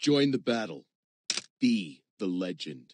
Join the battle. Be the legend.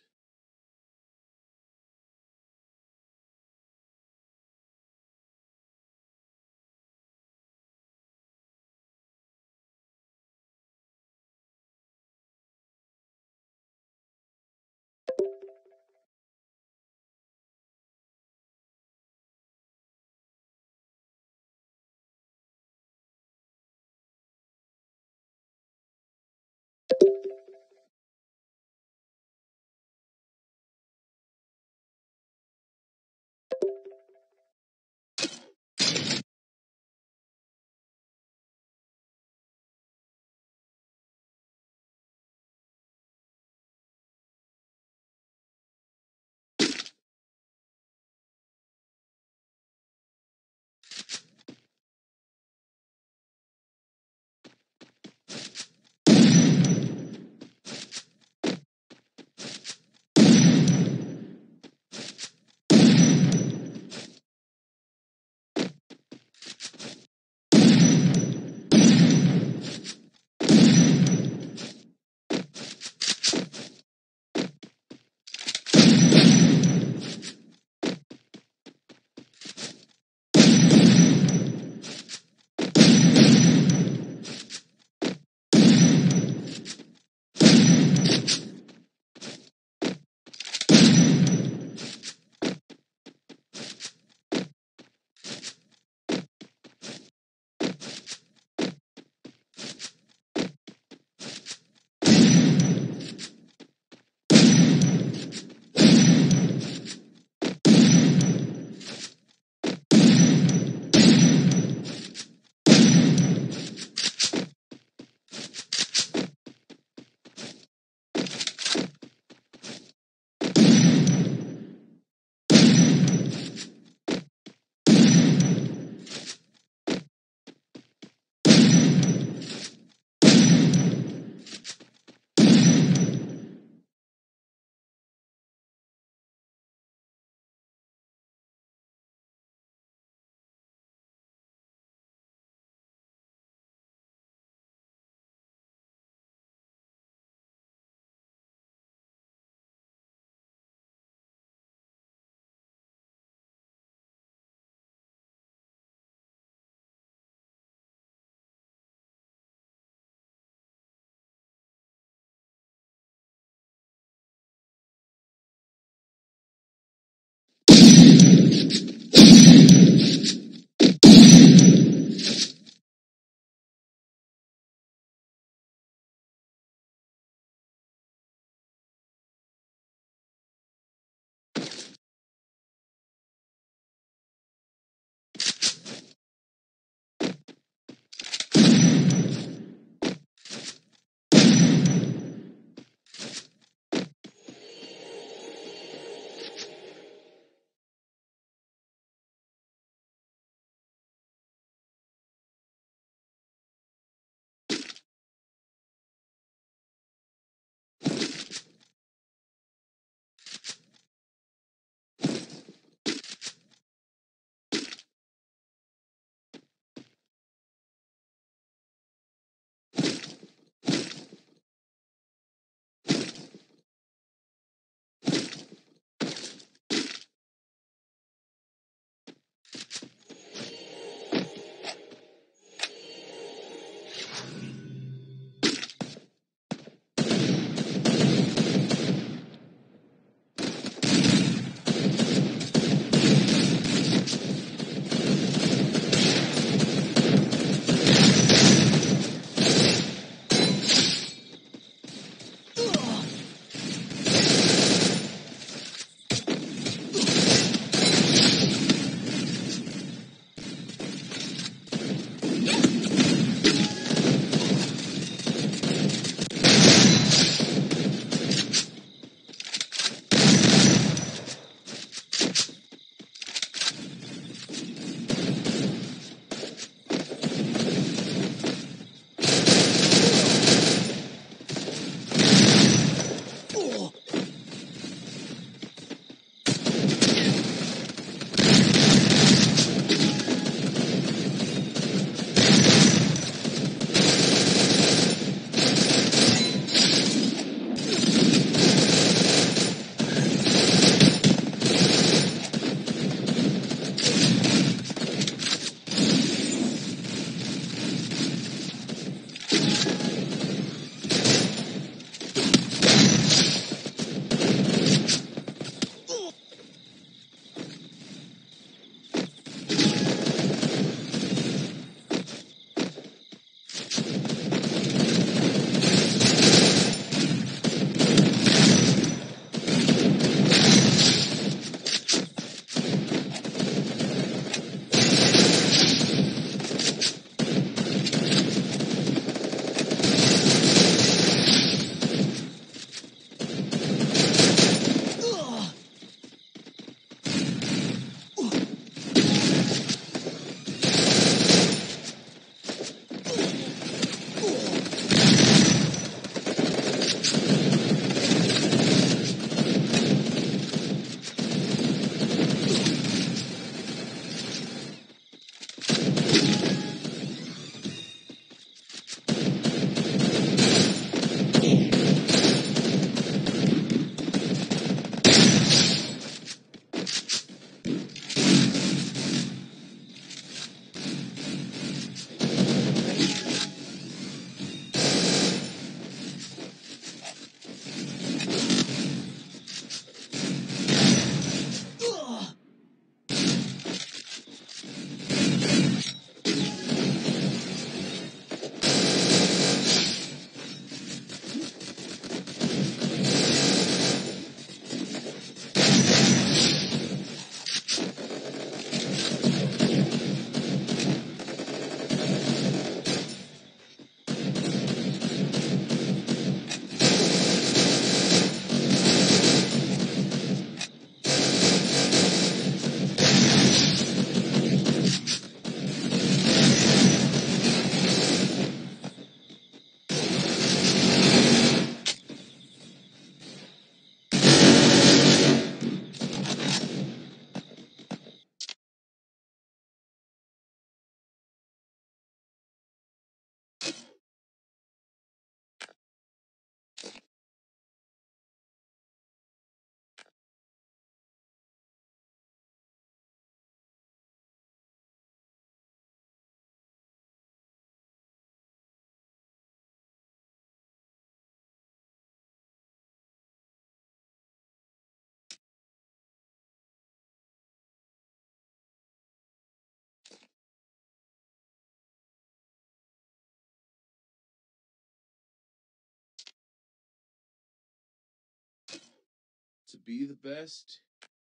To be the best,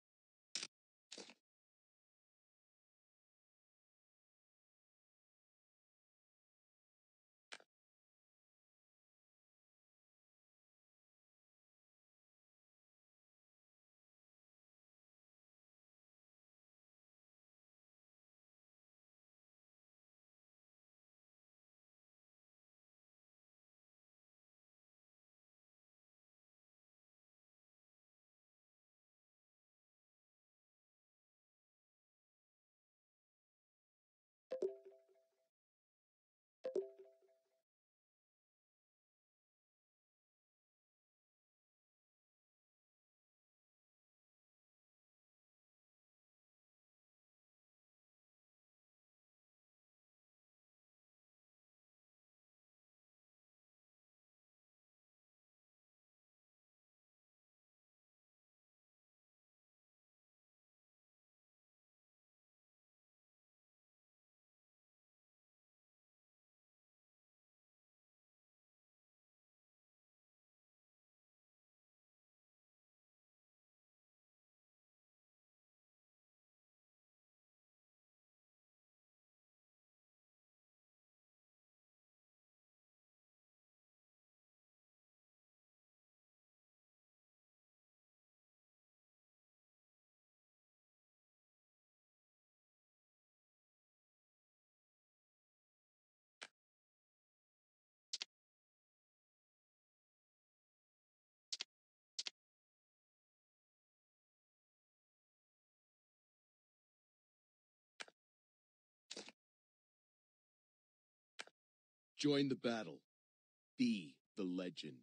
join the battle. Be the legend.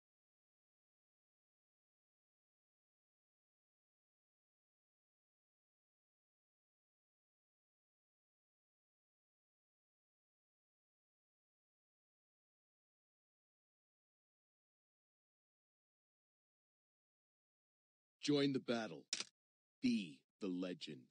Join the battle. Be the legend.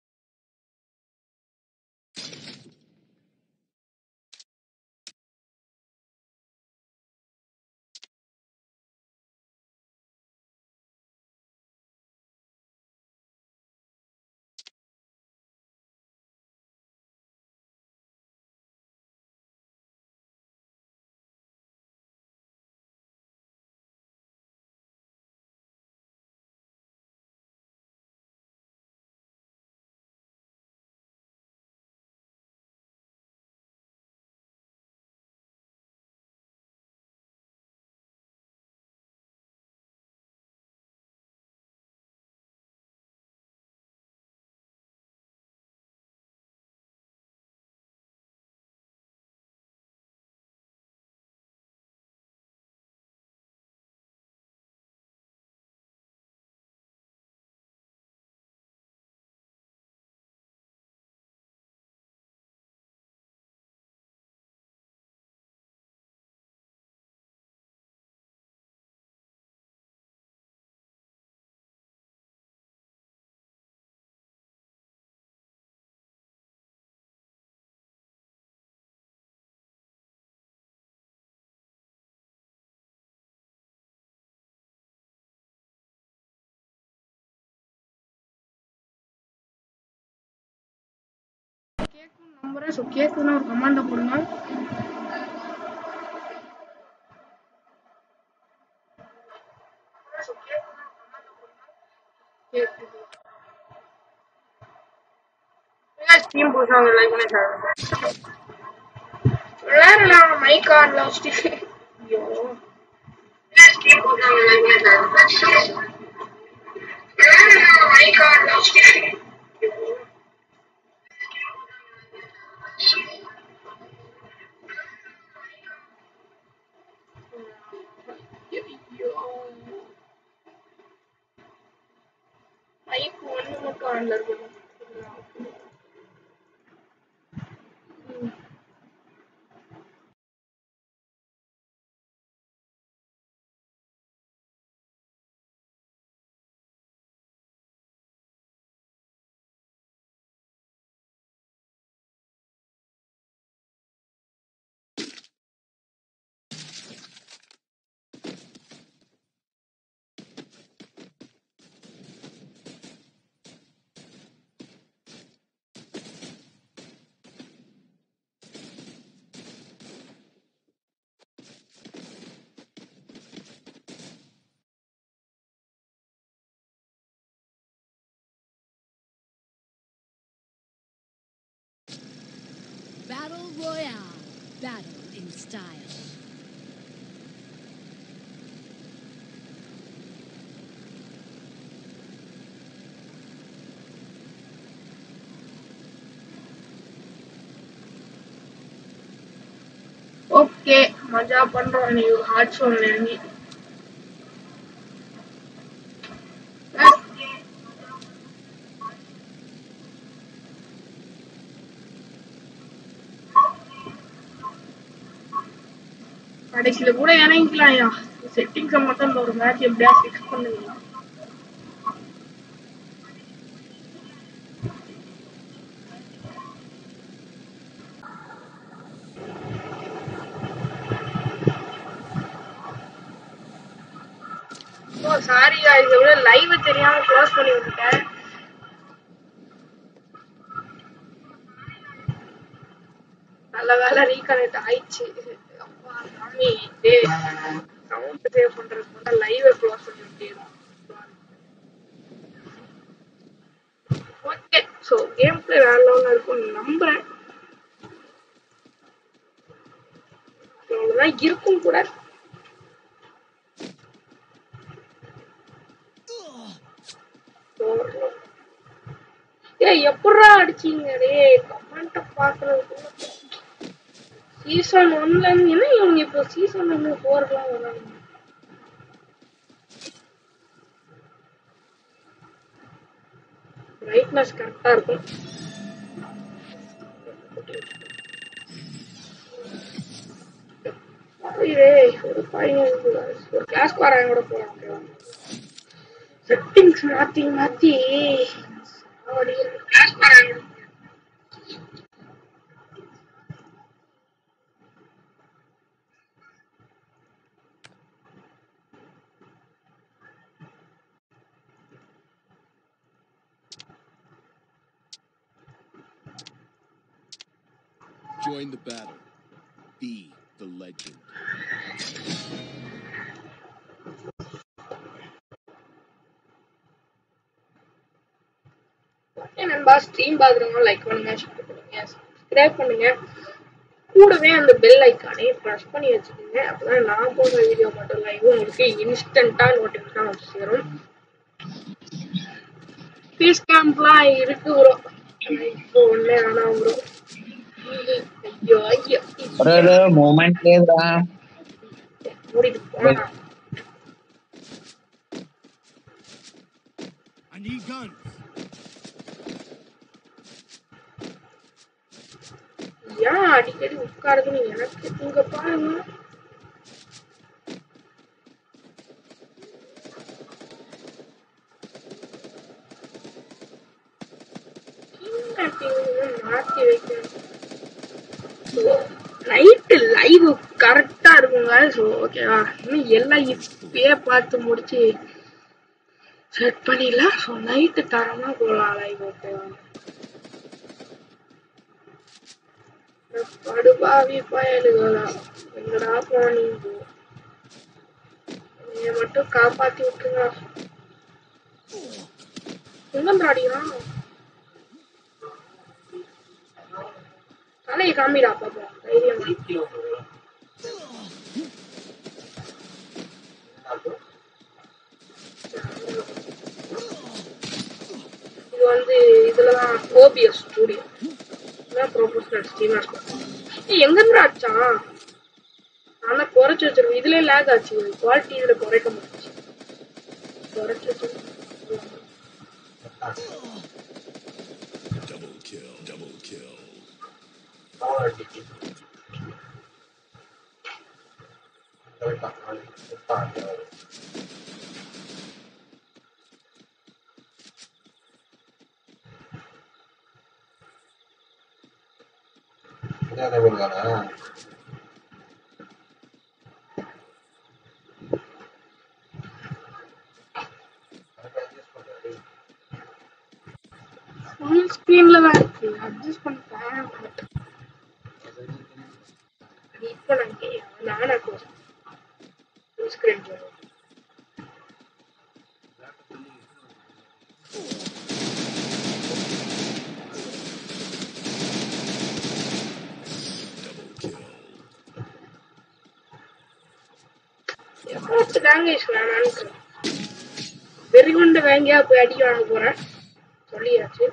கேட்கும் நம்புறேன் so கேட்குதுன்னா ஒரு கமாண்டை போடுங்க கேட்குது steam புதுசாக ஒரு லைக் பண்ணி சார் எல்லாரும் நான் மைக் ஆன்ல வச்சுட்டு ஐயோ ஸ்டீம் புதுசாக ஒரு லைக் பண்ணி சார் எல்லாரும் நான் மைக் ஆன்ல வச்சுட்டு ஐயோ மைக் ஒன்று மட்டும் ஆன்ல இருக்கணும் Battle Royale. Battle in style. Okay மஜா பண்றோம் நீ ஹாட் சோன் இறங்கி கடைசியில கூட இறங்கிக்கலாம்யா செட்டிங்ஸை மட்டும் இந்த ஒரு மேட்ச் எப்படியா ஃபிக்ஸ் பண்ணுவீங்க ஓ சாரி இது விட லைவ் தெரியாம க்ளோஸ் பண்ணி விட்டுட்டேன் நல்ல வேலை ரீகனெக்ட் ஆயிடுச்சு அப்பா சாமி டேய் சவுண்ட் சேவ் பண்றதுக்கு மட்டும் லைவை க்ளோஸ் பண்ணி விட்டேன் ஓகே ஸோ கேம் பிளே வேற லெவலில் இருக்கும்னு நம்புறேன் அவ்வளோதான் இருக்கும் கூட ஏய் எப்படா அடிச்சீங்க டேய் கமெண்ட்டை பார்க்கறதுக்குள்ள சீசன் ஒன்ல இருந்து என்ன இவங்க இப்போ சீசன் ஒன்று போர்லாம் வராங்க பிரைட்னஸ் கரெக்டா இருக்கும் இதே ஒரு பையன் ஒரு கிளாஸ் வராங்க கூட போலாம் செட்டிங்ஸ் மாத்தி மாத்தி கிளாஸ் வராங்க Join the battle. Be the legend. Okay நண்பா ஸ்ட்ரீம் பார்க்குறவங்க லைக் பண்ணுங்க ஷேர் பண்ணுங்க சப்ஸ்கிரைப் பண்ணுங்க கூடவே அந்த பெல் ஐக்கானே ப்ரெஸ் பண்ணி வச்சுக்கோங்க அப்பதான் நான் போடுற வீடியோ மட்டும் லைவ் உங்களுக்கு இன்ஸ்டன்ட்டா நோட்டிஃபிகேஷன் வந்து சேரும் ஃபீஸ் கேம்ப்லாம் இருக்கு ப்ரோ இப்போ ஒன்றே ஆனால் ப்ரோ ஐயோ ஐயோ ஒரு மூமெண்ட் లేదురా மூடிட்டு போனா I need guns. ஏன் அடிக்கடி உட்காருதுன்னு எனக்கு இங்க பாருங்க மாத்தி வைக்கணும் நைட்டு லைவ் கரெக்டா இருக்குங்க ஸோ ஓகேவா இன்னும் எல்லாம் இப்பயே பார்த்து முடிச்சு செட் பண்ணிடலாம் ஸோ நைட்டு தரமா போகலாம் லைவ் ஓகேவா படுபாவி பயலுகளா எங்கடா போனீங்க என்னைய மட்டும் காப்பாத்தி விட்டுருங்க எங்க அடிக்கிறான் தலையை காமிடா பாப்போம் தைரியமா இது வந்து இதுலதான் ஓபிஎஸ் ஸ்டூடியோ இதான் ப்ரொஃபஷனல் ஸ்ட்ரீமர்ஸ் ஏய் எங்க இருந்து ஆச்சான் நான் தான் குறைச்சு வச்சிருக்கேன் இதுலயே லேக் ஆச்சு குவாலிட்டி இதுல குறைக்க முடிச்சு குறைச்சு வச்சிருக்கேன் Double kill. Double kill. Full ஸ்க்ரீன்ல தான் இருக்கு அட்ஜஸ்ட் பண்ணிட்டேன் இப்போ நான் கே- நானா close full screen first language வேணான்னு வெறி கொண்ட வேங்கியா போய் அடி வாங்க போறேன் சொல்லியாச்சு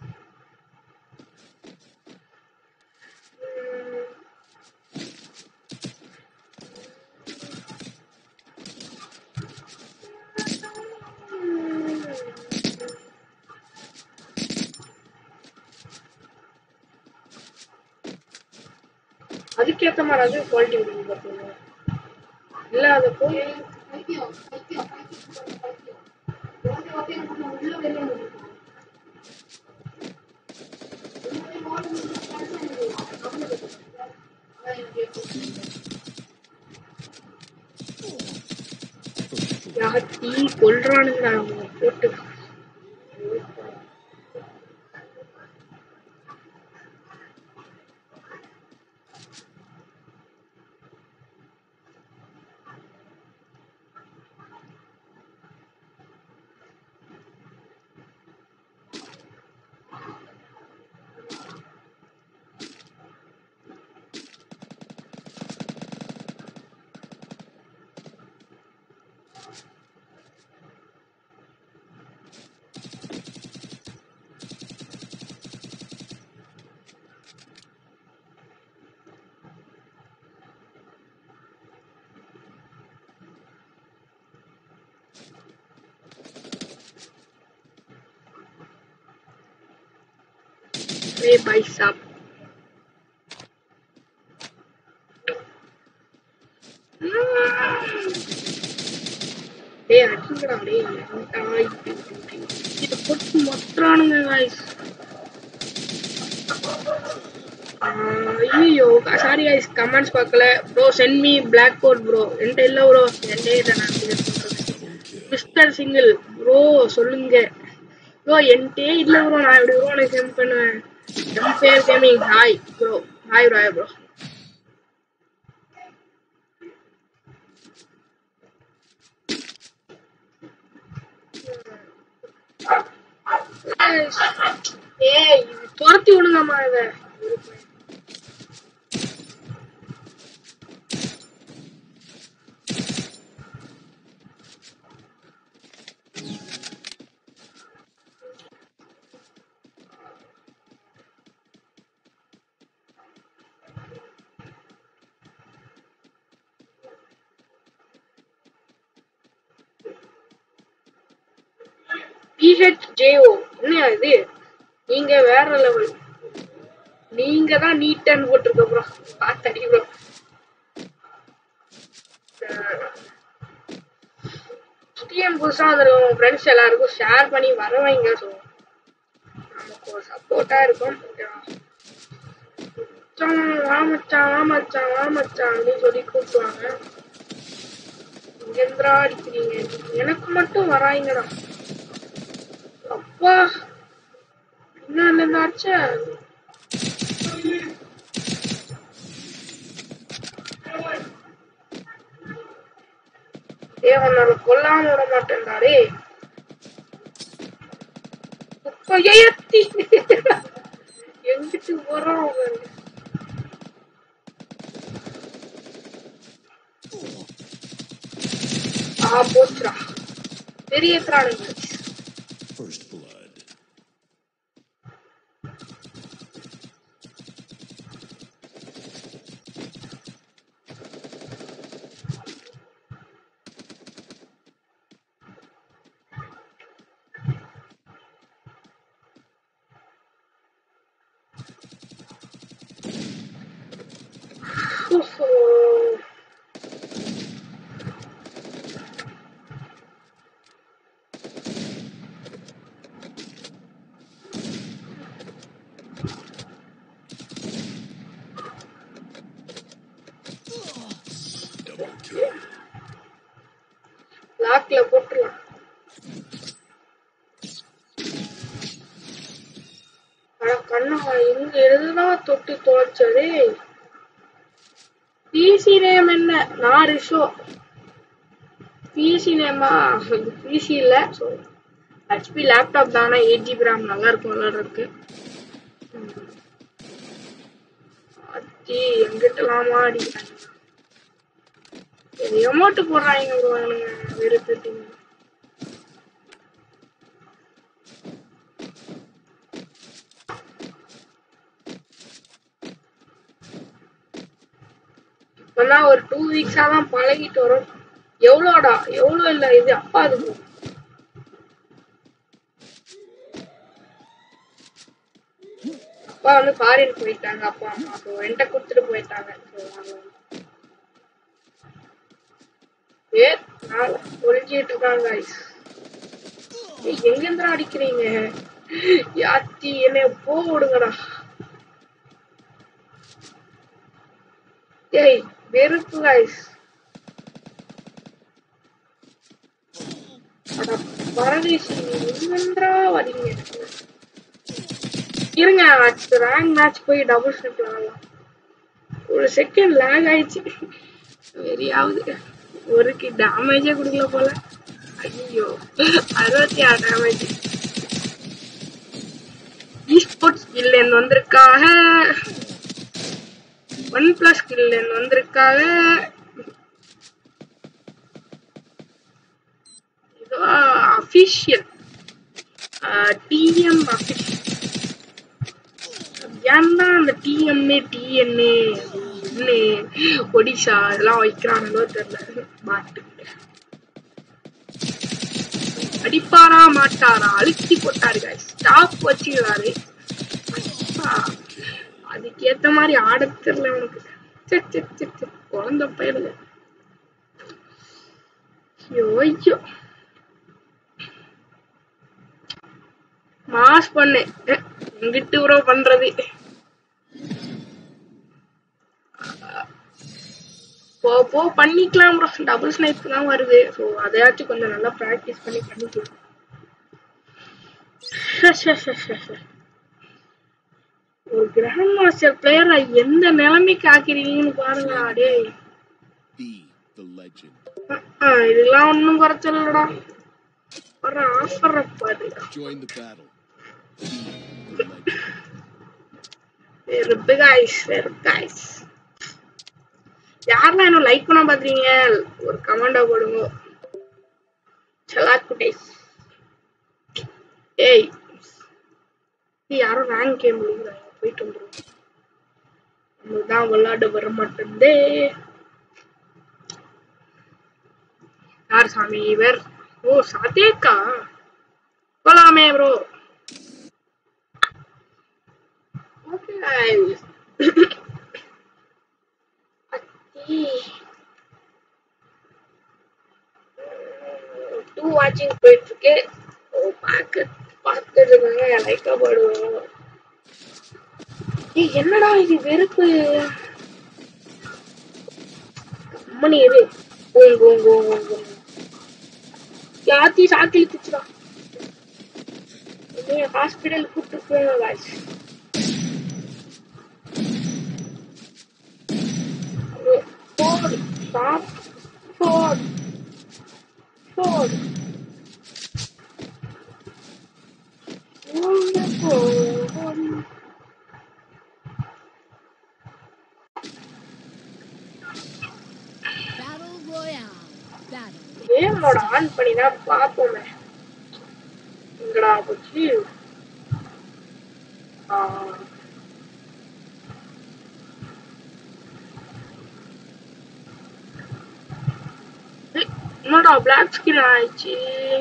உம், அதுக்கேத்த மாதிரி அது குவாலிட்டி கொடுங்க பார்த்தீங்க இல்லாதப்போ யாத்தி கொல்றானுங்க அவங்க போட்டு रे भाई साहब டேய் அடிங்கடா டேய் டாய் இத போட்டு மொத்தறானுங்க गाइस ஐயோ சாரி गाइस கமெண்ட்ஸ் பார்க்கல bro send me black code bro என்கிட்ட இல்ல ப்ரோ என்கிட்ட இதை நான் clear பண்றது மிஸ்டர் சிங்கிள் ப்ரோ சொல்லுங்க ப்ரோ என்கிட்டே இல்ல ப்ரோ நான் எப்படி ப்ரோ உனக்கு சென்ட் பண்ணுவேன் எம் பேர் gaming hi bro hi bro hi bro ஏய் இது துரத்தி விடுங்கம்மா இத பிஹெச்ஜேஓ என்ன இது நீங்க வேற லெவல் நீங்க தான் நீட்டன் போட்டிருக்க ப்ரோ பார்த்தடி ப்ரோ ஸ்டிஎம் புதுசா வந்துருக்கும் ஃப்ரெண்ட்ஸ் எல்லாருக்கும் ஷேர் பண்ணி வர வைங்க ஸோ நமக்கு ஒரு சப்போர்ட்டா இருக்கும் ஓகேவா மச்சான், வா மச்சான் வா மச்சான் வா மச்சான் அப்படின்னு சொல்லி கூப்பிடுவாங்க எந்திரா அடிக்கிறீங்க எனக்கு மட்டும் வராங்கடா அப்பா பின்னால இருந்து அடிச்ச ஏ உன்னால கொல்லாம விட மாட்டேன்டா டேய் குப்பையத்தி எங்கிட்டு போறான் அவன் ஆ போச்சுடா பெரிய திராணுங்க First blood. ஓஹோ Double kill. லாக்ல போட்டுடலாம் அட கண்ணா இங்க எதுதான் தொட்டு தொலைச்சதே பிசி நேம் என்ன நான் ரிஷோ பிசி நேமா பிசி இல்ல ஸோ ஹெச்பி லேப்டாப் தானே எயிட் ஜிபி ரேம் நல்லா இருக்கும் விளையாடுறதுக்கு அச்சி எங்கிட்டலாமா அடிக்கிறாங்க எமௌண்ட் போடுறாங்க ப்ரோ வெறுத்து இப்பெல்லாம் ஒரு டூ வீக்ஸா தான் பழகிட்டு வரும் எவ்வளோடா எவ்வளோ இல்ல இது அப்பா அது அப்பா வந்து ஃபாரின் போயிட்டாங்க அப்பா அம்மா ஸோ என்கிட்ட கொடுத்துட்டு போயிட்டாங்க ஸோ ஏ நான் ஒழிஞ்சிட்டு இருக்காங்க guys. ஏய், எங்க இருந்தா அடிக்கிறீங்க யாத்தி என்னைய போ விடுங்கடா ஏய் வெறுப்பு guys. அட பரதேசி எங்கன்றா வரீங்க இருங்க அடுத்த ரேங்க் மேட்ச் போய் டபுள் ஸ்லிப் விளாடலாம் ஒரு செகண்ட் லேக் ஆயிடுச்சு வெறியாவது ஒரு கி டேமேஜே கொடுக்கல போல ஐயோ அறுபத்தி ஆறு டேமேஜ் ஸ்போர்ட்ஸ் ஸ்கில் வந்திருக்காக ஒன் பிளஸ் ஸ்கில் வந்திருக்காக இது அஃபிஷியல் டிஎம் அஃபிஷியல் ஏன்டா அந்த டிஎம்ஏ டிஎன்ஏ என்ன ஒடிசா இதெல்லாம் வைக்கிறாங்களோ தெரியல பாட்டு அடிப்பாரா மாட்டாரா அழுத்தி போட்டாரு ஸ்டாப் வச்சுக்கிறாரு அப்பா, அதுக்கு ஏத்த மாதிரி ஆட தெரியல உனக்கு ச்சே, ச்சே, ச்சே, ச்சே. குழந்தை பயிரில் ஐயோ ஐயோ மாஸ் பண்ணு அஹ், எங்கிட்டு ப்ரோ பண்றது போ போ பண்ணிக்கலாம் ப்ரோ டபுள் ஸ்னைப் தான் வருது ஸோ அதையாச்சும் கொஞ்சம் நல்லா ப்ராக்டிஸ் பண்ணி பண்ணிக்கலாம் ஷே, ஷே, ஷே, ஷே, ஷே. ஒரு கிராண்ட் மாஸ்டர் பிளேயரை எந்த நிலைமைக்கு ஆக்கிறீங்கன்னு பாருங்களா டேய் Be the legend. அஹ், அஹ், இதெல்லாம் ஒன்றும் குறைச்சலடா வர ஆஃபர் பாரு Join the battle. Be the legend. வெறுப்பு guys வெறுப்பு guys யாரெல்லாம் இன்னும் லைக் பண்ண பாக்குறீங்க ஒரு கமெண்டா போடுங்க சலாத் குட்டேஸ் ஏய் ஏய், யாரும் ரேங்க் கேம் விழுங்குறாங்க போயிட்டு வந்துருவோம் நம்மளுக்கு தான் விளையாட வர மாட்டேந்தே யார் சாமி இவர் ஓ சதேக்கா போலாமே ப்ரோ ஓகே அத்தி டூ வாட்சிங் போயிட்டு இருக்கு ஓ பார்க்க பார்த்துட்டு இருக்காங்க லைக்கா போடுவோம் ஏய் என்னடா இது வெறுப்பு அம்மனி எது ஓங்க ஓங்க ஓங்க ஓங்க யாத்தி சாக்கில் குச்சுடா ஹாஸ்பிட்டல் கூப்பிட்டு போங்க guys. Ford, stop, Ford, Ford. Ford. Battle Royale. Battle. கேமோட ஆன் பண்ணி தான் பார்ப்போமே எங்கடா போச்சு ஆ. ஏய், என்னடா பிளாக் ஸ்கிரீன் ஆயிடுச்சு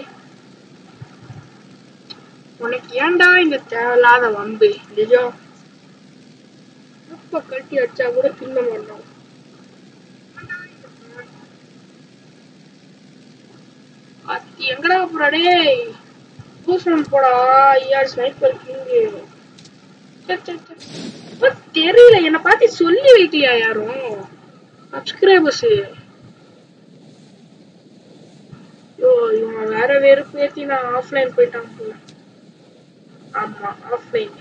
உனக்கு ஏன்டா இந்த தேவையில்லாத வம்பு நிஜம் அப்ப கட்டி அடிச்சா கூட தின்ன மாட்டோம் அத்தி எங்கடா போற டேய் பூசணம் போடா ஐயார் ஸ்னைப்பர் கிங்கு தெரியல என்ன பார்த்து சொல்லி வைக்கலையா யாரும் சப்ஸ்கிரைபர்ஸ் ஐயோ இவன் வேற வெறுப்பு ஏத்தி நான் ஆஃப்லைன் போயிட்டான் போல ஆமா ஆஃப்லைன்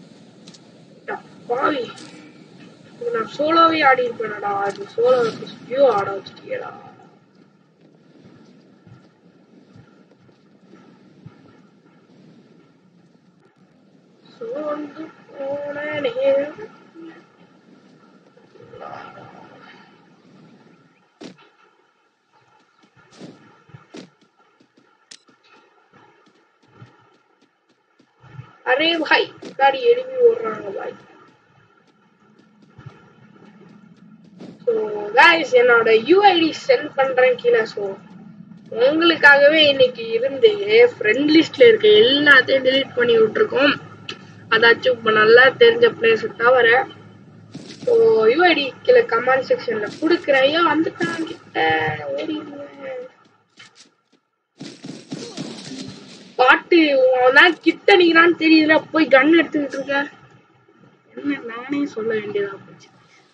பாவி இது நான் சோலோவே ஆடி இருப்பேனடா அது சோலோ வியூ ஆட வச்சுட்டியடா சோர்ந்து போன நேரம் அரே பாய் முன்னாடி எழுதி ஓடுறாங்க பாய் ஸோ guys என்னோட யூஐடி சென்ட் பண்றேன் கீழே ஸோ உங்களுக்காகவே இன்னைக்கு இருந்து ஃப்ரெண்ட் லிஸ்ட்ல இருக்க எல்லாத்தையும் delete பண்ணி விட்டுருக்கோம் அதாச்சும் இப்போ நல்லா தெரிஞ்ச பிளேஸ் தவிர ஸோ யூஐடி கீழே கமெண்ட் செக்ஷன்ல கொடுக்குறேன் ஐயோ வந்துட்டான் கிட்ட ஓடிடுங்க பாட்டு அவன் கிட்ட நிக்கிறான்னு தெரியல போய் கன் எடுத்துக்கிட்டு இருக்க என்ன நானே சொல்ல வேண்டியதா போச்சு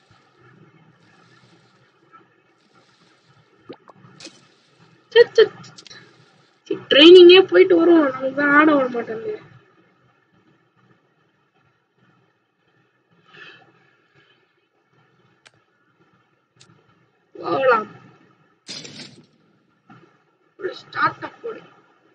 ட்ரைனிங்கே போயிட்டு வரும் நமக்கு தான் ஆட வர மாட்டேங்குது போகலாம் ஸ்டார்ட் அப் போடு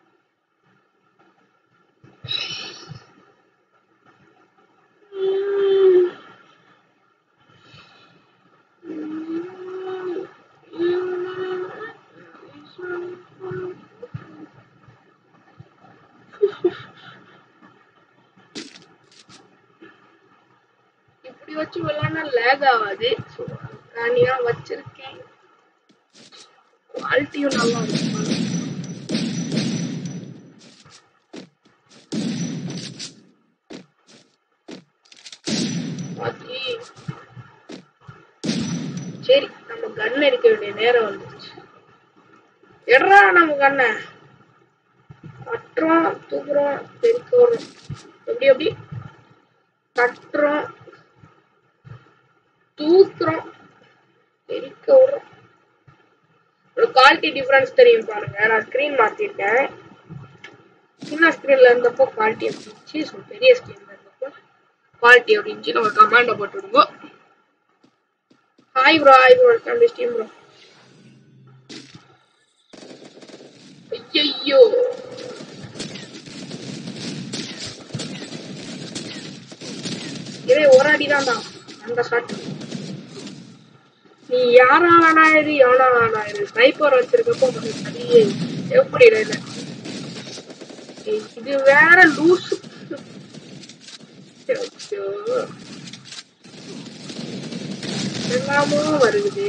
இப்படி வச்சு விளையாண்டா லேக் ஆகாது ஸோ தனியா வச்சிருக்கேன் குவாலிட்டியும் நல்லா இருக்கும் பாத்தி சரி நம்ம கன் எடுக்க வேண்டிய நேரம் வந்துருச்சு எட்ரா நம்ம கண்ணை கட்டுறோம் தூக்குறோம் பெருக்க வர்றோம் எப்படி எப்படி கட்டுறோம் தூக்குறோம் பெருக்க விடுறோம் ஒரு குவாலிட்டி டிஃபரன்ஸ் தெரியும் பாருங்க நான் ஸ்க்ரீன் மாத்திருக்கேன் சின்ன ஸ்க்ரீன்ல இருந்தப்போ குவாலிட்டி எப்படி இருந்துச்சு ஸோ பெரிய ஸ்க்ரீன்ல இருந்தப்போ குவாலிட்டி எப்படி இருந்துச்சு நம்ம கமாண்ட போட்டு விடுங்க hi bro hi bro welcome to stream bro ஐயோ இதே ஒரு அடிதான்டா அந்த ஷாட் நீ யாரா வேணா இரு எவனா வேணா இரு ஸ்னைப்பர் வச்சிருக்கப்போ உனக்கு சரியே எப்படி இல்ல இது வேற லூசு ஐயோ. எல்லாமோ வருது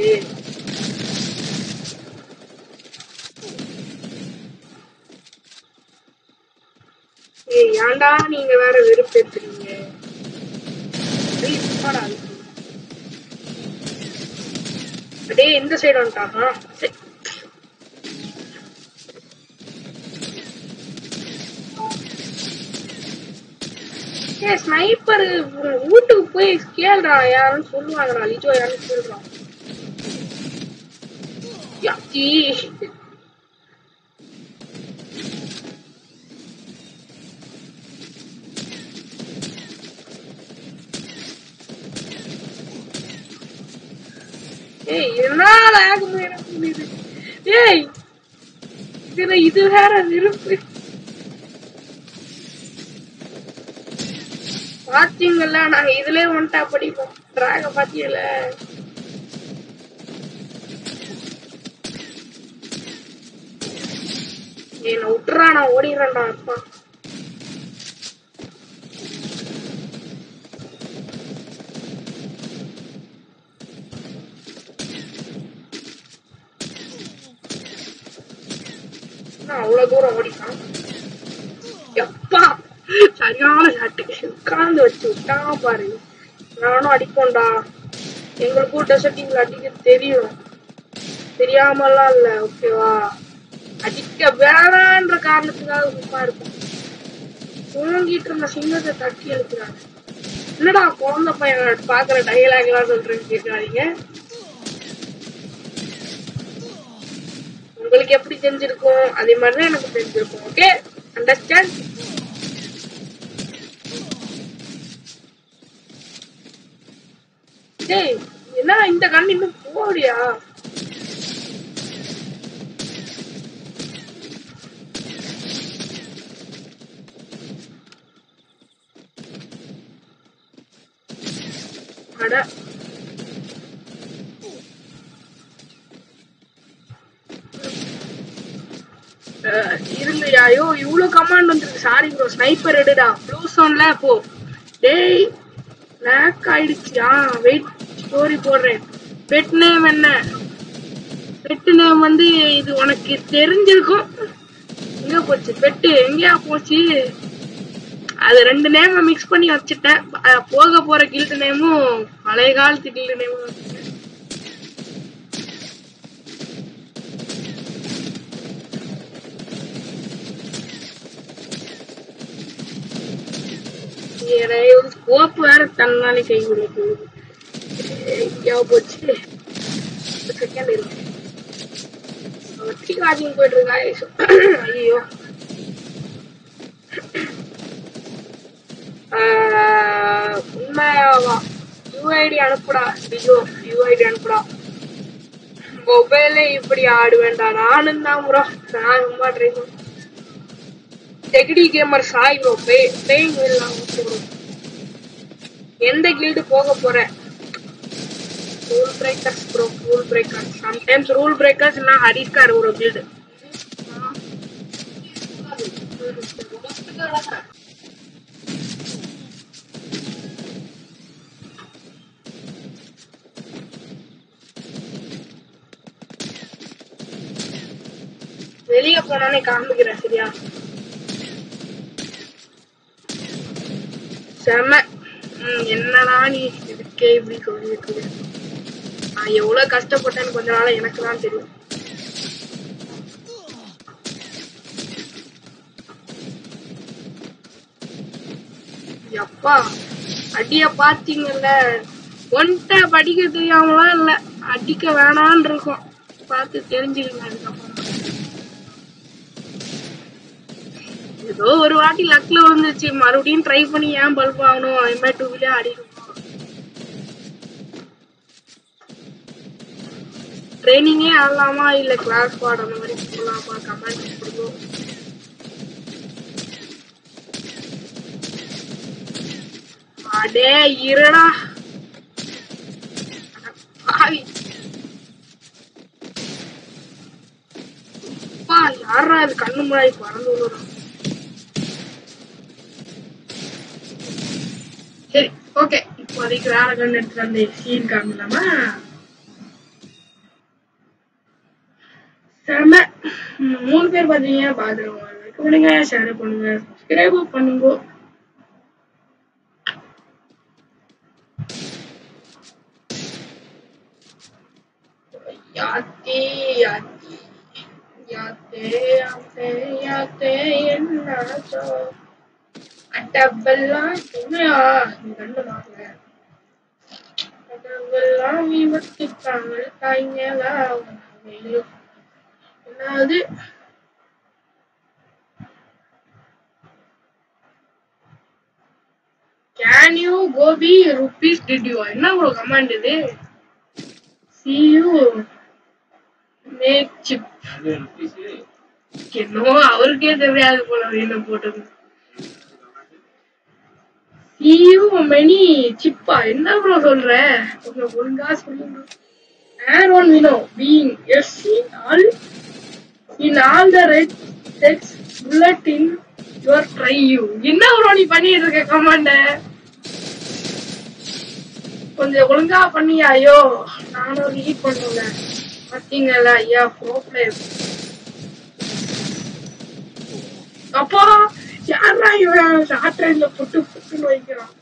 ஏய் ஏன்டா நீங்க வேற வெறுப்பேத்துறீங்க ஏய், சும்மாடா அது. அப்படியே இந்த சைடு வந்துட்டாங்க சரி. ஏய் ஸ்னைப்பர் வீட்டுக்கு போய் கேளுடா யாருன்னு சொல்லுவாங்கடா லிஜோ யாருன்னு சொல்றான் யாச்சி ஏய் என்ன ஆகும் எனக்கு இது ஏய் இதுல இது வேற விருப்பு பாத்தீங்கல்ல நாங்க இதுலயே வந்துட்டா படிப்போம் டிராக பாத்தீங்கல்ல என்ன விட்டுறா நான் ஓடிடுறேன்டா அப்பா நான் அவ்வளவு தூரம் ஓடிட்டான் எப்பா சரியான ஷாட்டு உட்கார்ந்து வச்சு விட்டான் பாரு நானும் அடிப்போம்டா எங்களுக்கும் டெசர்ட்டிங்ல அடிக்க தெரியும் தெரியாமலாம் இல்ல ஓகேவா அடிக்க வேணான்ற காரணத்துக்காக சும்மா இருக்கும் தூங்கிட்டு இருந்த சிங்கத்தை தட்டி எழுப்புறாங்க என்னடா குழந்தை பையன் பாக்குற டைலாக் எல்லாம் சொல்றேன்னு கேட்காதீங்க உங்களுக்கு எப்படி தெரிஞ்சிருக்கும் அதே மாதிரிதான் எனக்கு தெரிஞ்சிருக்கும் ஓகே அண்டர்ஸ்டாண்ட் டேய் என்ன இந்த கண் இன்னும் போறியா அட அஹ், இருங்கயா ஐயோ இவ்வளவு கமாண்ட் வந்துருக்கு சாரி ப்ரோ ஸ்னைப்பர் எடுடா ப்ளூ சோன்ல போ டேய் லேக் ஆயிடுச்சு ஆ வெயிட் ஸ்டோரி போடுறேன் பெட் நேம் என்ன பெட் நேம் வந்து இது உனக்கு தெரிஞ்சிருக்கும் எங்க போச்சு பெட்டு எங்கேயா போச்சு அது ரெண்டு நேம மிக்ஸ் பண்ணி வச்சுட்டேன் அஹ் போக போற கில்டு நேமும் பழைய காலத்து கில்டு நேமும் வச்சுட்டேன் ஸ்கோப் வேற தன்னாலே கை கொடுக்கு எங்கேயா போச்சு செகண்ட் இருக்கு வெற்றி வாக்கிங் போயிட்டு இருக்கா ஐயோ ஆஹ் உண்மையாவா யூஐடி அனுப்புடா ஐயோ யூஐடி அனுப்புடா மொபைல்ல இப்படி ஆடுவேன்டா நானும் தான் ப்ரோ நான் சும்மா ட்ரை பண்ண டெக்டி கேமர் சாய் ப்ரோ பிளேயிங் எல்லாம் ப்ரோ எந்த கில்டு போக போற rule breakers bro rule breakers sometimes rule breakers இல்ல ஹரிஸ்கார் ஒரு கில்டு வெளிய போனானே காமிக்கிறேன் சரியா செம ம், என்னடா நீ இதுக்கே இப்படி சொல்லிட்டு இருக்க? நான் எவ்வளவு கஷ்டப்பட்டேன்னு கொஞ்ச நாளா எனக்கு தான் தெரியும் அப்பா அடிய பாத்தீங்கல்ல ஒன்ட்ட படிக்க தெரியாமலாம் இல்ல அடிக்க வேணான்னு இருக்கும் பார்த்து தெரிஞ்சுக்கங்க அதுக்கப்புறம் ஏதோ ஒரு வாட்டி லக்ல விழுந்துச்சு மறுபடியும் ட்ரை பண்ணி ஏன் பல்ப் ஆகணும் அது மாதிரி டூ வீலே அடிக்கணும் ட்ரைனிங்கே ஆடலாமா இல்ல கிளாஸ் பாட் அந்த மாதிரி போகலாமா கமெண்ட் கொடுங்க அடே இருடா அட பாவி அப்பா யாரா இது கண்ணு முன்னாடி பறந்து விழுறான் சரி ஓகே இப்போதைக்கு வேற கண்ணு எடுத்துட்டு வந்து சீன் காமிக்கலாமா செம ம், மூணு பேர் பாத்தீங்க பாத்துருவோம் லைக் பண்ணுங்க ஷேர் பண்ணுங்க சப்ஸ்கிரைப் பண்ணுங்க யாத்தே யாத்தே யாத்தே யாத்தே யாத்தே என்னாச்சோ அட்டப்பெல்லாம் உண்மையா நீ கண்டு மாறல அட்டப்பெல்லாம் விமர்சிக்காமல் தாய்ங்களா என்னது can you copy rupees did you என்ன ப்ரோ கமாண்ட் இது சி யூ மேக் சிப் என்னவோ அவருக்கே தெரியாது போல என்ன போட்டது சி யூ மெனி சிப்பா என்ன ப்ரோ சொல்ற கொஞ்சம் ஒழுங்கா சொல்லுங்க ஏர் ஒன் வினோ being S in all in all the red sets bullet in your try you என்ன ப்ரோ நீ பண்ணிட்டு இருக்க கமாண்ட கொஞ்சம் ஒழுங்கா பண்ணியா ஐயோ நானும் ரீட் பண்ணுங்க பாத்தீங்களா ஐயா ப்ரோ பிளேயர் அப்பா யாரா இவன் ஷார்ட் ரைட்ல புட்டு புட்டுன்னு வைக்கிறான்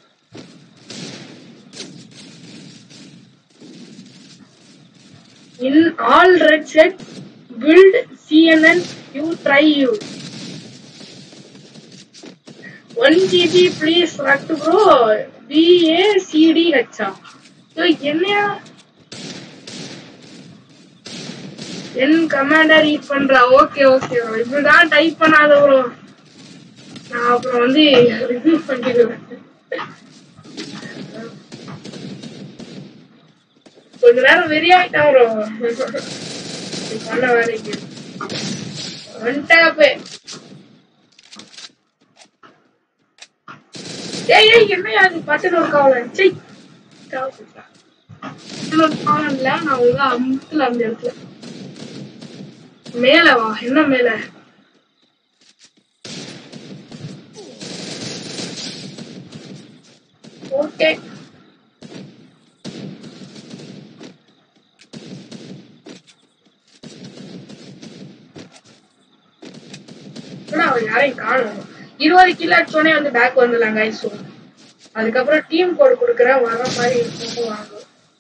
In all red set, build CNN, you try you. 1 GB please run to bro. BACDH. So, என்னையா என் கமாண்டர் ரீட் பண்றா ஓகே ஓகே இப்படிதான் டைப் பண்ணாத ப்ரோ நான் அப்புறம் வந்து ரிவ்யூ பண்ணிடுவேன் கொஞ்ச நேரம் வெறியாயிட்டான் ப்ரோ பண்ண வேலைக்கு வந்துட்டாப்பே ஏய் ஏய் என்னையா அது பட்டன் ஒரு காவலன் சை பட்டன் ஒரு காவலன் இல்ல நான் உங்க அமுத்துல அந்த இடத்துல மேல வா என்ன மேல ஓகே ஆனா அவர் யாரையும் காணும் இருபது கிலோ அடிச்சோடனே வந்து பேக் வந்துடலாம் கைஸ் அதுக்கப்புறம் டீம் கோடு கொடுக்குறேன் வர மாதிரி இருக்கும் வாங்க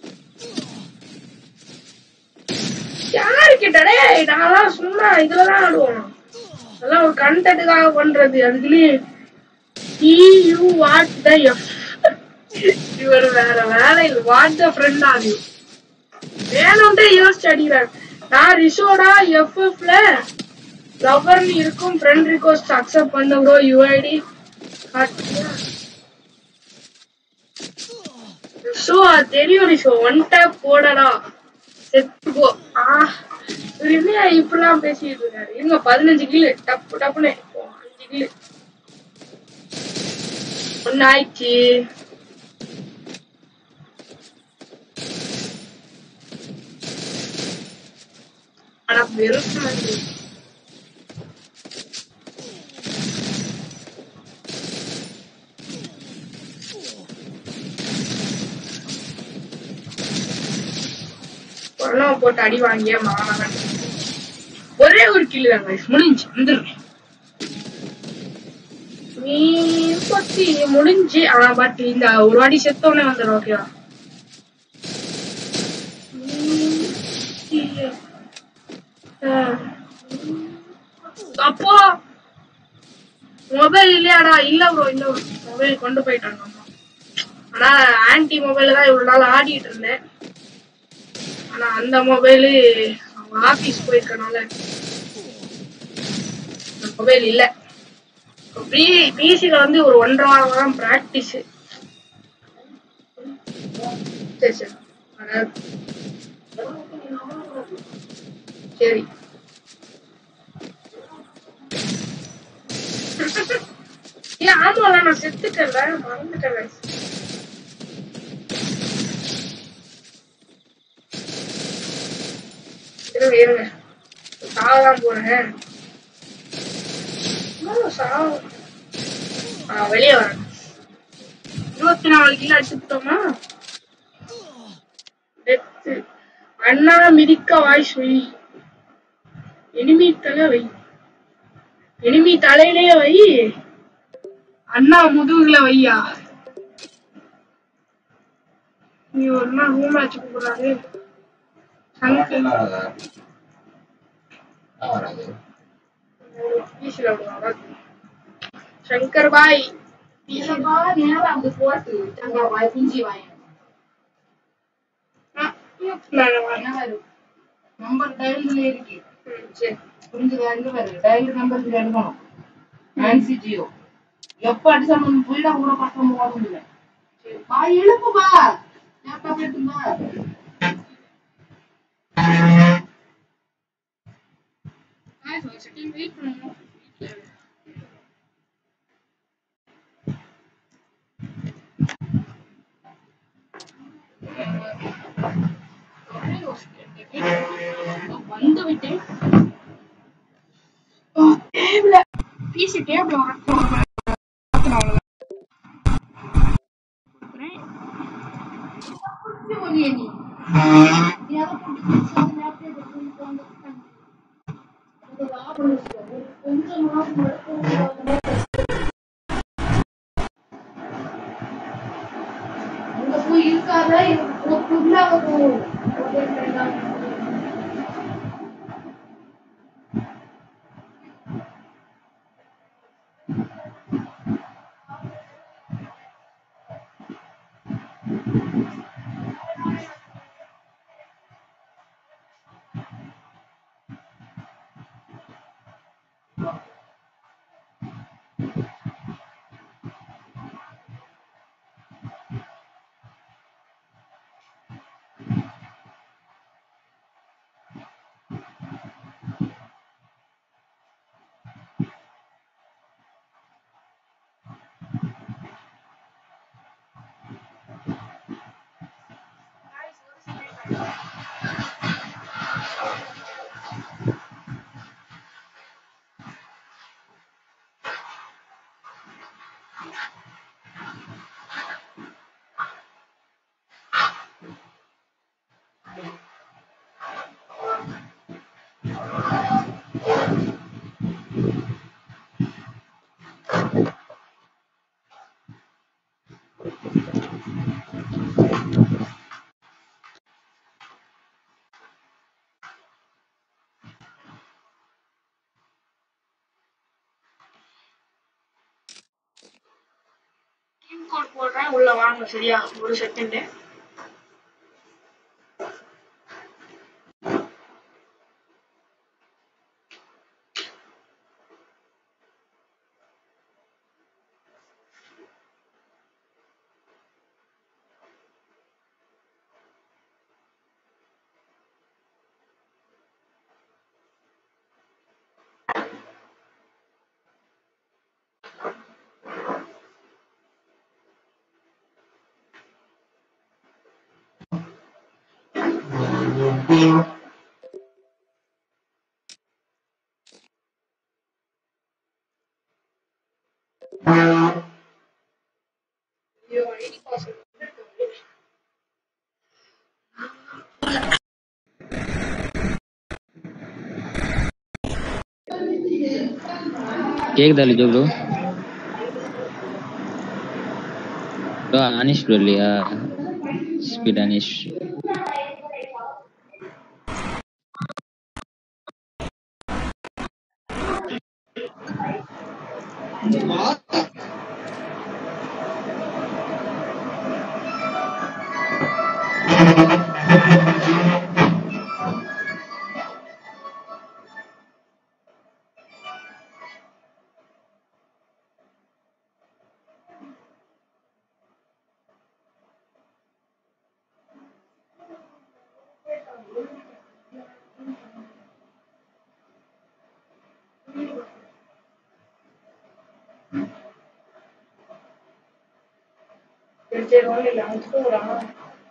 யாரு கிட்டடே நான்லாம் சும்மா இதுலதான் ஆடுவோம் அதெல்லாம் ஒரு கண்டென்ட்டுக்காக பண்றது அதுலயும் யூ வாட் த எஃப் இவர் வேற வேலை இல்லை வாட் த ஃப்ரெண்ட் அது வேணும்ட்டே யோசிச்சு அடிக்கிறார் நான் ரிஷோடா எஃப்எஃப்ல லவர்னு இருக்கும் ஃப்ரெண்ட் ரிக்வஸ்ட் அக்செப்ட் பண்ண ப்ரோ யூஐடி ரிஷோ அது தெரியும் ரிஷோ ஒன் டேப் போடடா செத்துக்கோ ஆ இவர் என்ன இப்படிலாம் பேசிட்டு இருக்காரு இருங்க பதினஞ்சு கிலோ டப்பு டப்புன்னு இப்போ அஞ்சு கிலோ ஒன்னு ஆயிடுச்சு ஆனா வெறும் பணம் போட்டு அடி வாங்கிய மாணவன் ஒரே ஒரு கில்லு தாங்க முடிஞ்சு வந்துடுறேன் நீ பத்தி முடிஞ்சு ஆனா பட் இந்த ஒரு வாட்டி செத்தோடனே வந்துடும் ஓகேவா அப்போ மொபைல் இல்லையாடா இல்ல ப்ரோ இல்ல மொபைல் கொண்டு போயிட்டாங்க அம்மா ஆனா ஆன்டி மொபைல் தான் இவ்வளவு நாள் ஆடிட்டு இருந்தேன் ஆனா அந்த மொபைலு அவங்க ஆபீஸ் போயிருக்கனால அந்த மொபைல் இல்ல பிசில வந்து ஒரு ஒன்றரை வாரம் தான் பிராக்டிஸ் சரி சரி அதாவது சரி ஏன் ஆமால நான் செத்துட்டேன்ல மறந்துட்டேன் guys. இருங்க இருங்க சாவதான் போறேன் இன்னும் சாவு ஆ வெளியே வரேன் இருபத்தி நாலு கிலோ அடிச்சுட்டோமா டெத்து அண்ணா மிதிக்க வாய்ஸ் வை எனிமி தலை வை எனிமி தலையிலேயே வை அண்ணா முதுகுல வையா நீ ஒரு நாள் ரூம்ல வச்சு கூடாது சங்கர் ஈஸ்வரா bro. சங்கர் பாய் ஆ, நான் வரேன். நம்பர் டயல்ல இருக்கு ம், சரி புரிஞ்சுதா இங்க பாரு டயல் நம்பர் இதுல எடுக்கணும் நான்சி ஜியோ எப்ப அடிச்சாலும் போயிடா கூட பக்கம் போக முடியல பா எழுப்புப்பா லேப்டாப் எடுத்துப்பா Guys, ஒரு second wait பண்ணுங்க. ஒரே ஒரு second wait பண்ணுங்க. வந்து விட்டேன் டேபிள் பிசி டேபிள் ஒரே நீ நீ அதை போட்டு லேப்டாப் எடுத்து வந்து கொஞ்சம் அங்க போய் இருக்காத உள்ளாக போகும் கோட் போடுறேன் உள்ள வாங்க சரியா ஒரு செகண்ட் ஐயோ ஐடி பாஸ்வேர்ட் கேக்குதா Lijo bro bro Anish bro இல்லையா ஸ்பீட் அனிஷ் சரி சரி ஒன்றும் இல்லை அவன் தூங்குறான்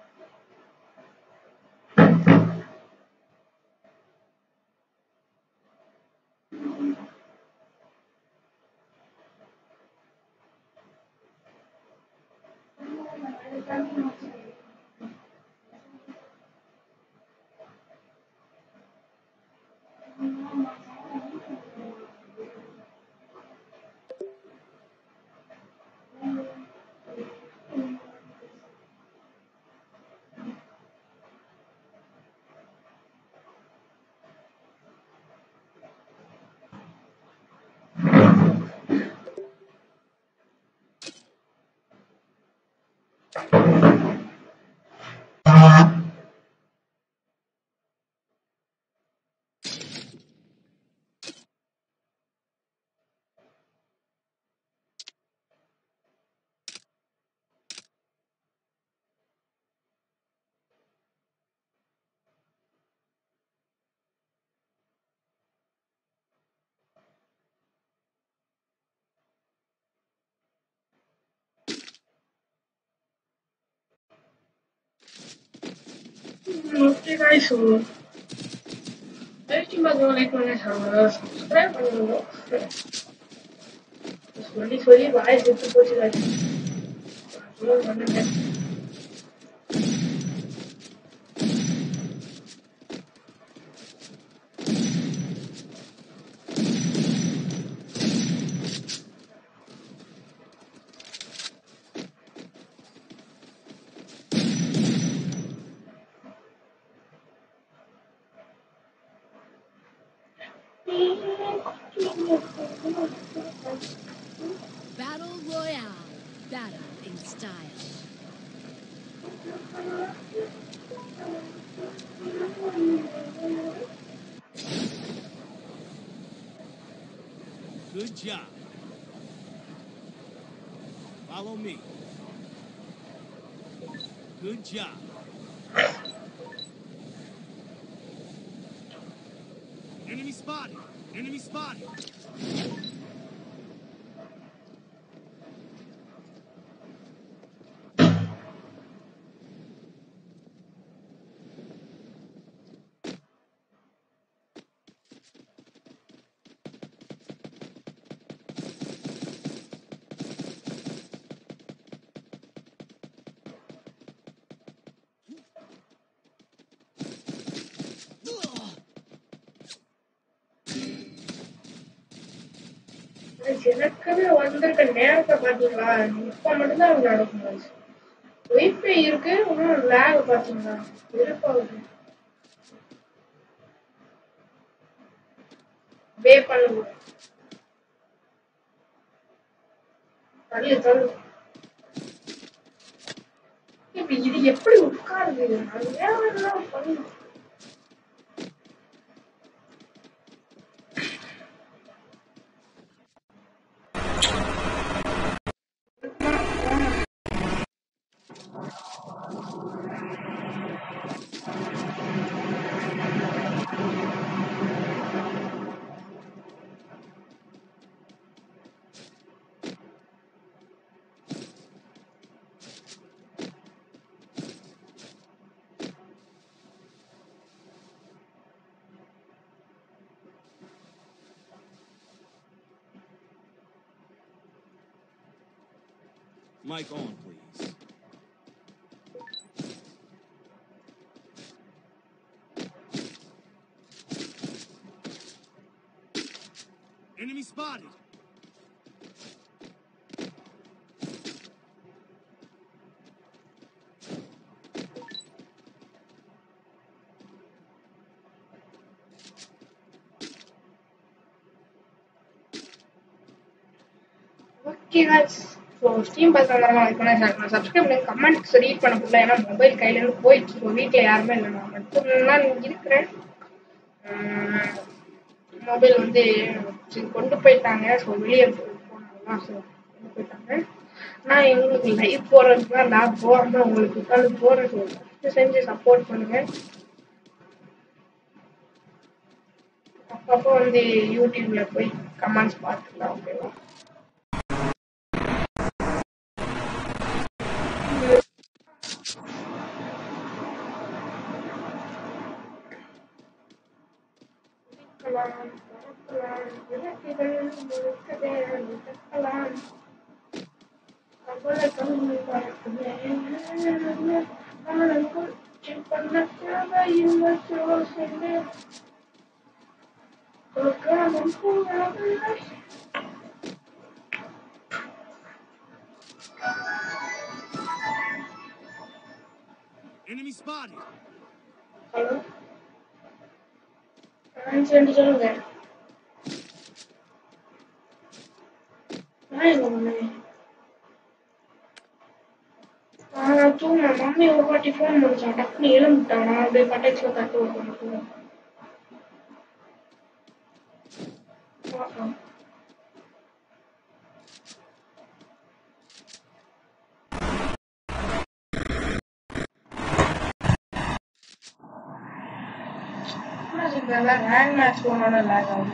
ஓகே guys ஸோ வெயிட்டிங் பார்த்து லைக் பண்ணி சப்ஸ்கிரைப் பண்ணிடுங்க சொல்லி சொல்லி வாய் செத்து போச்சு guys அப்புறம் பண்ணுங்க Battle Royale. Battle in style. Good job. Follow me. Good job. Enemy spotted. Enemy spotted. Guys, எனக்குன்னு வந்திருக்க நேரத்தை பாத்தீங்களா இப்ப மட்டும்தான் அது நடக்கும் guys. வைஃபை இருக்கு இன்னும் லேக் பாத்தீங்களா வெறுப்பாகுது பே பண்ணுங்க தள்ளு தள்ளு இப்ப இது எப்படி உட்காருது அது ஏன் எல்லாம் பண்ணு Mic on, please. Enemy spotted. Okay guys so stream பார்த்து வந்தாலும் லைக் பண்ண ஷேர் பண்ண சப்ஸ்கிரைப் பண்ணி கமெண்ட்ஸ் ரீட் பண்ண முடியல ஏன்னா மொபைல் கையிலேருந்து போயிடுச்சு ஸோ வீட்டில் யாருமே இல்லை நான் மட்டும் தான் இருக்கிறேன் மொபைல் வந்து சரி கொண்டு போயிட்டாங்க ஸோ வெளியே போனாங்க ஸோ கொண்டு போயிட்டாங்க நான் எங்களுக்கு லைவ் போடுறதுக்கு தான் நான் போகாமல் உங்களுக்கு உட்காந்து போகிறேன் ஸோ செஞ்சு சப்போர்ட் பண்ணுங்க அப்பப்போ வந்து யூடியூப்ல போய் கமெண்ட்ஸ் பார்த்துக்கலாம் ஓகேவா பறக்கலாம், பறக்கலாம், இறக்கைகள் முழுக்கவே மிதக்கலாம். கவலைகள் பறக்குமே. வானம் குச்சி பண்ண தேவையில்லை யோசனை. கொடுக்காமல் போகவில்லை. Enemy spotted. ஹலோ ஆன்சர் ரெண்டு சொல்லுங்க நான் எங்க பண்ணேன் நான் தூங்க மம்மி ஒரு வாட்டி ஃபோன் முடிச்சான் டக்குனு எழுந்துட்டான் நான் அப்படியே கட்டெக்ஸ்ல தட்டு விட்டு பார்க்கலாம் ரேங்க் மேட்ச் போனோட லேக் ஆகுது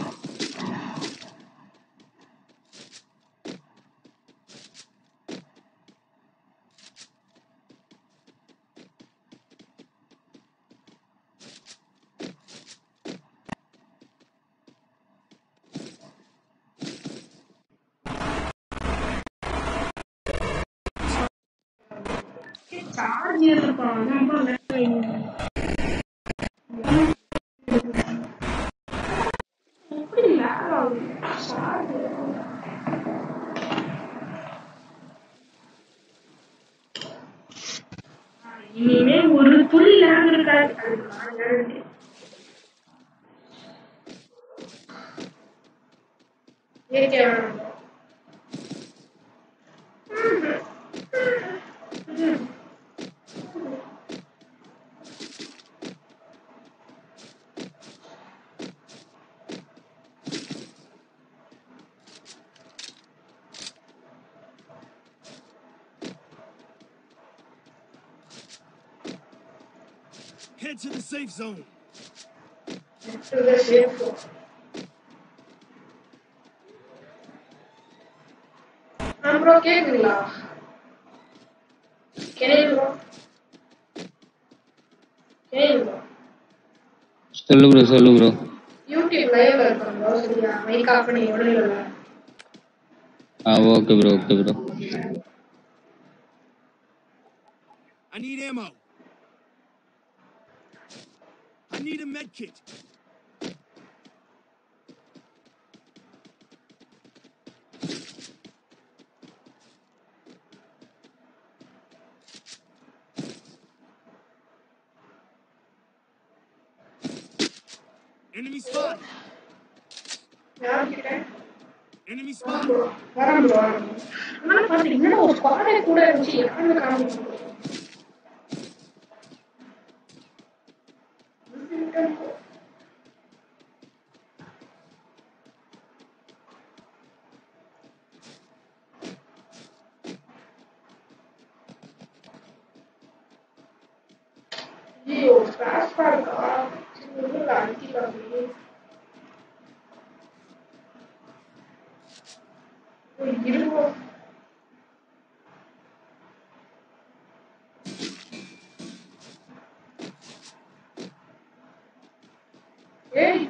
சார்ஜ் ஏற்றிருப்பான் அதான் லேக் ஆகிடுது எப்படி லேக் ஆகுது சார்ஜ் இனிமே ஒரு துளி லேக் இருக்காது அது நான் guarantee. ஏகே வேணாம். Head to the safe zone. To the safe zone. ஆ ப்ரோ கேக்குங்களா கேக்குதா கேக்குதா சொல்லு ப்ரோ சொல்லு ப்ரோ யூடியூப் லைவ்ல இருக்கோம் ப்ரோ சரியா மைக் ஆஃப் பண்ணி விடல ஆ okay bro okay bro I need ammo. I need a med kit. Enemy spotted. யார்கிட்ட Enemy வரேன் spotted. ப்ரோ வரேன் ப்ரோ வரேன் அதனால பாத்தீங்கன்னா ஒரு ஸ்குவாடே கூட இருந்துச்சு யாருன்னு காமிக்க ஐயோ ஃபாஸ்டா இருக்கா சரி ஒன்றும் இல்லை அடிக்கலாம் அப்படியே ஓ, இருங்க ஏய்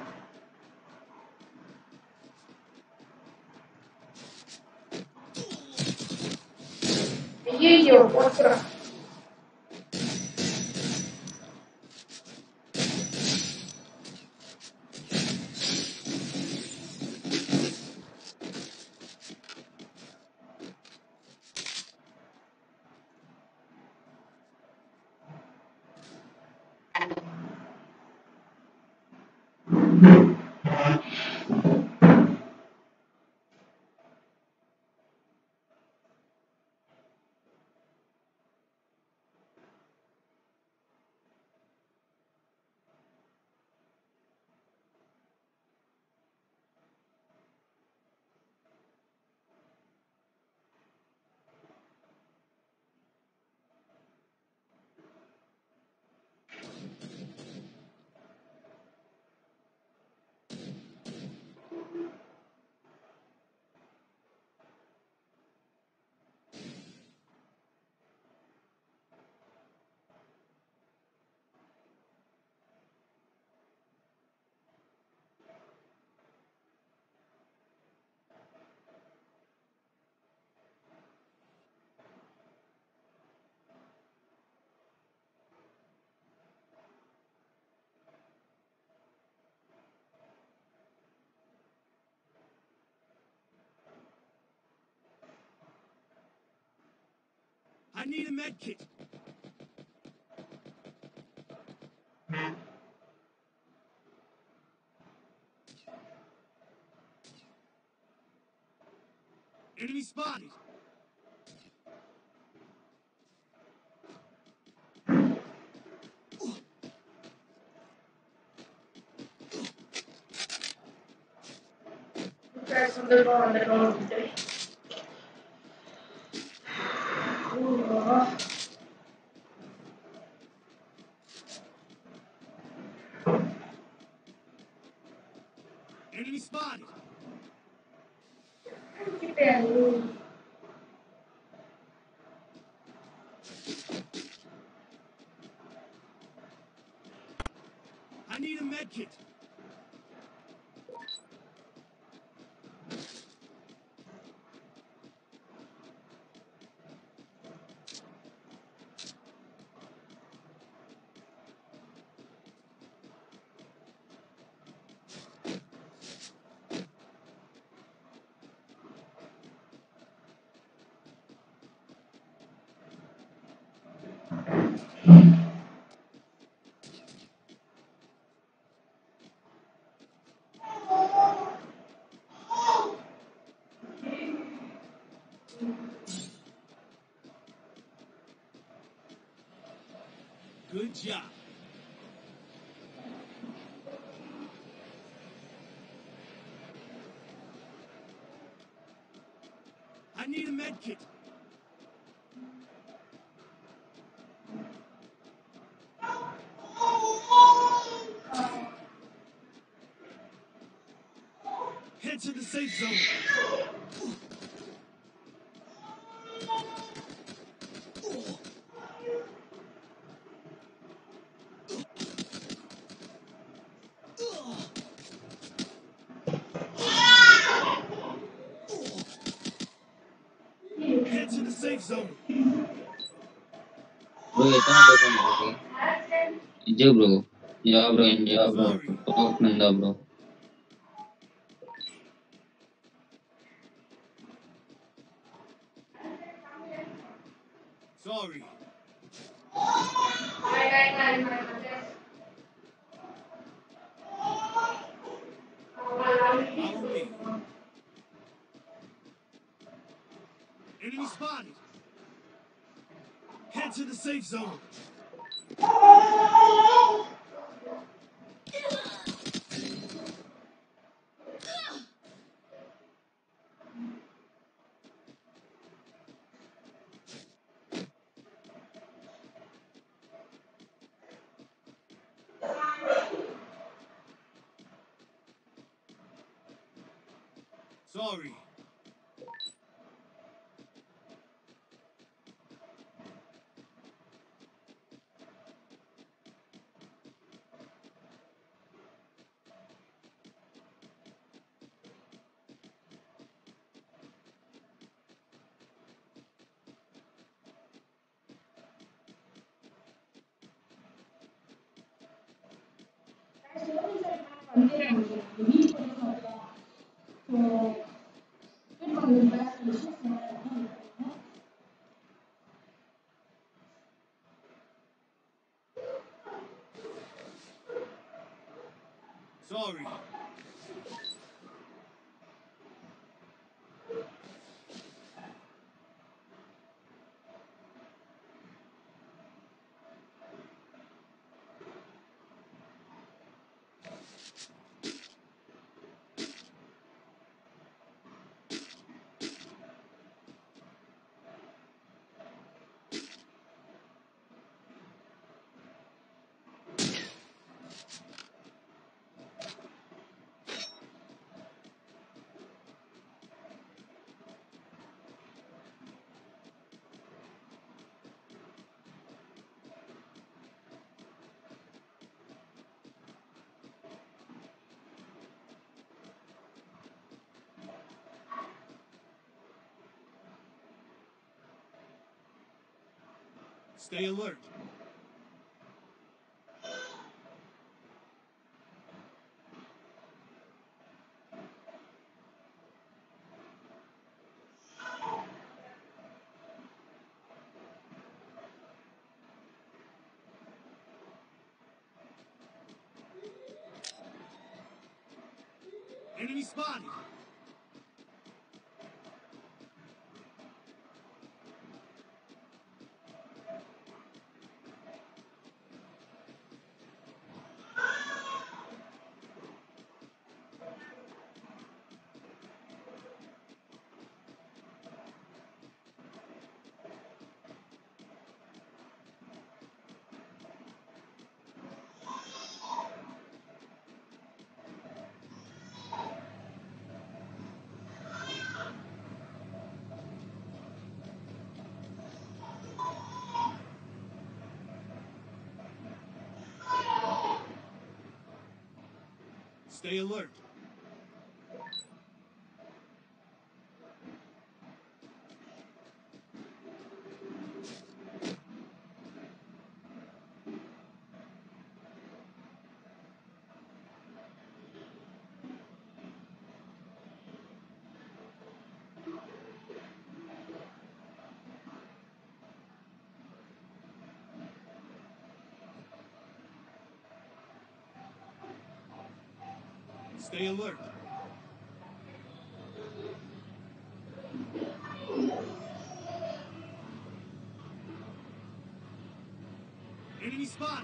ஐயோ போச்சுடா I need a med kit. Enemy spotted. Guys, வந்துட்டோம் வந்துட்டோம் வந்துட்டு Enemy spotted. I need a med kit. Good job. I need a med kit. Head to the safe zone. Head to the safe zone. Bro எத்தனை token இருக்கு இஜோ bro yeah bro yeah bro token இருந்தா bro Sorry. Follow me. Enemy spotted. Head to the safe zone. Sorry. Sorry. Stay alert. Enemy spotted. Stay alert. Stay alert. Enemy spotted.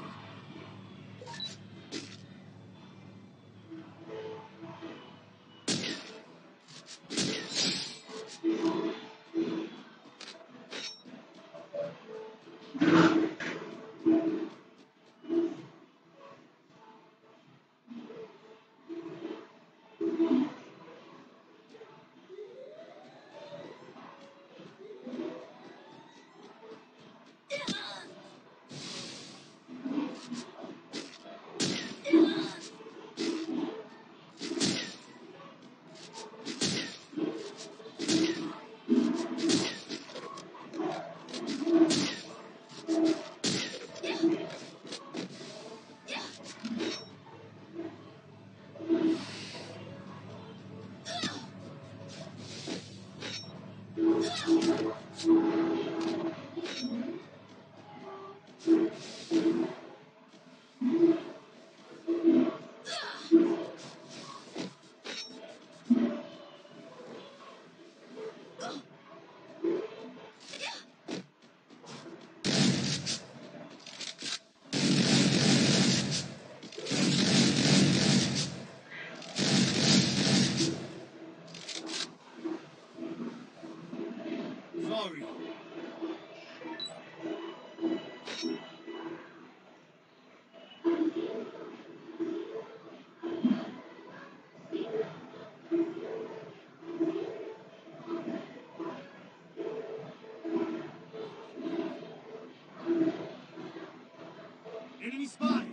Enemy spotted.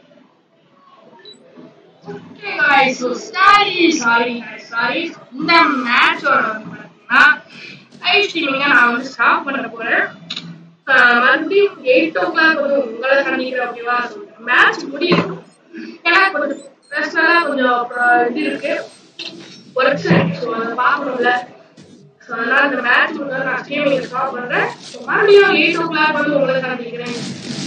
Okay guys, so sorry, sorry, guys, sorry. இந்த மேட்சோட வந்து பார்த்தீங்கன்னா live ஸ்ட்ரீமிங்கை நான் வந்து stop பண்ண போறேன் ஆஹ் மறுபடியும் eight o'clock வந்து உங்களை சந்திக்கிறேன் ஓகேவா மேட்ச் முடியும் ஏன்னா கொஞ்சம் பர்சனலாக கொஞ்சம் அப்புறம் இது இருக்கு ஒர்க்ஸ் இருக்கு ஸோ அதை பார்க்கணும்ல ஸோ அதனால இந்த மேட்ச் முடிஞ்சா நான் ஸ்ட்ரீமிங் ஸ்டாப் பண்றேன் So, மறுபடியும் எயிட் ஓ கிளாக் வந்து உங்களை சந்திக்கிறேன்